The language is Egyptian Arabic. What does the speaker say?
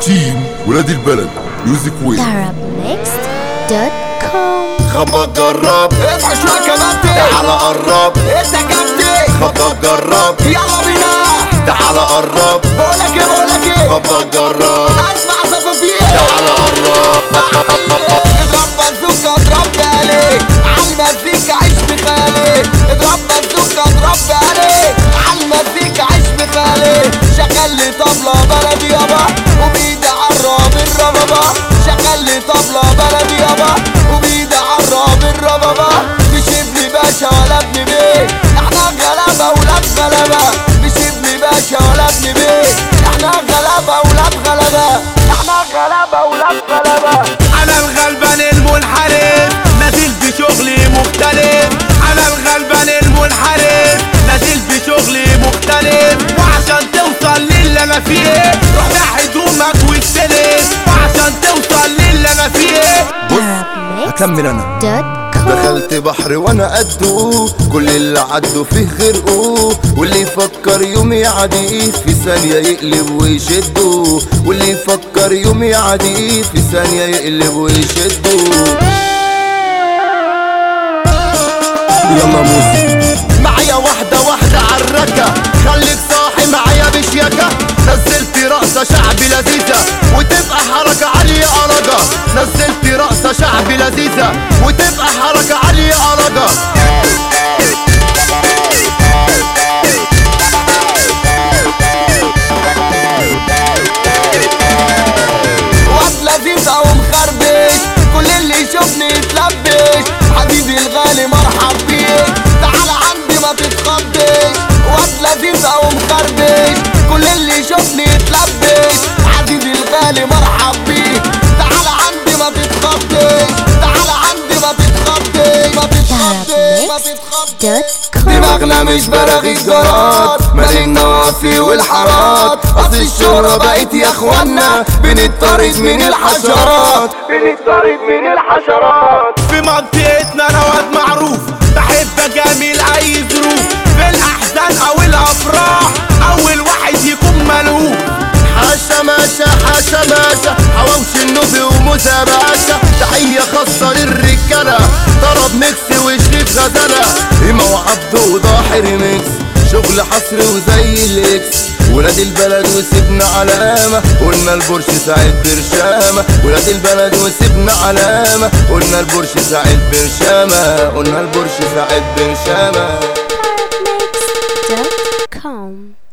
تيم ولاد البلد ميوزك وين Arabnext.com خبط جرب اصحى شوية كمان تعالى قرب انت جنبي خبط جرب يلا بينا تعالى قرب بقولك ايه بقولك ايه خبط جرب اسمع صفافير تعالى قرب اضرب بازوكا اضرب بالي عالمزيكا عيش بخالي اضرب بازوكا اضرب بالي عالمزيكا عيش بخالي شغل لي طبلة بلدي يابا وبيدي عرب الربابة شغل لي طبلة بلدي يابا وبيدي عرب الربابة مش ابني باشا ولا ابن بيه احنا غلابة ولاد غلابة مش ابني باشا ولا ابن بيه احنا غلابة ولاد غلابة احنا غلابة ولاد غلابة انا الغلبان المنحرف نازل بشغلي مختلف انا الغلبان المنحرف نازل بشغلي مختلف وعشان توصل للي انا فيه روح بيع هدومك واستلف وعشان توصل للي انا فيه هكمل انا Arabnext.com دخلت بحر وانا قده كل اللي عدوا فيه غرقوا واللي يفكر يوم يعديه في ثانية يقلب ويشده واللي يفكر يوم يعديه في ثانية يقلب ويشده يلا موسى معايا واحدة واحدة عالركة خليك صاحي معايا بشياكة نزلت رقصة شعبي لذيذة وتبقى حركة عالية أرجة نزلت رقصة شعبي لذيذة وتبقى حركة عالية أرجة واد لذيذ او مخربش كل اللي يشوفني يتلبش حبيبي الغالي مرحب بيك تعال عندي ما تتخضش واد لذيذ او مخربش كل اللي يشوفني يتلبش حبيبي الغالي مرحب بيك تعال عندي ما تتخضش تعال عندي ما تتخضش ما تتخضش ما تتخضش دماغنا مش براغيث جراد مالنا وفي والحارات اصل الشهرة بقت يا اخوانا بنطرد من الحشرات بنطرد من الحشرات في منطقتنا انا واد معروف بحب اجامل اي ظروف في الاحزان او الافراح اول واحد يكون ملهوف حاشا ماشا حاشا ماشا حواوش النوبي وموسى باشا تحية خاصة للرجالة طرب ميكس وشريف غزالة إما وعبد وضاحي ريميكس شغل حصري وزي الاكس ولاد البلد وسيبنا علامة قلنا البرش سعيد برشامة ولاد البلد وسيبنا علامة قلنا البرش سعيد برشامة قلنا البرش سعيد برشامة Arabnext.com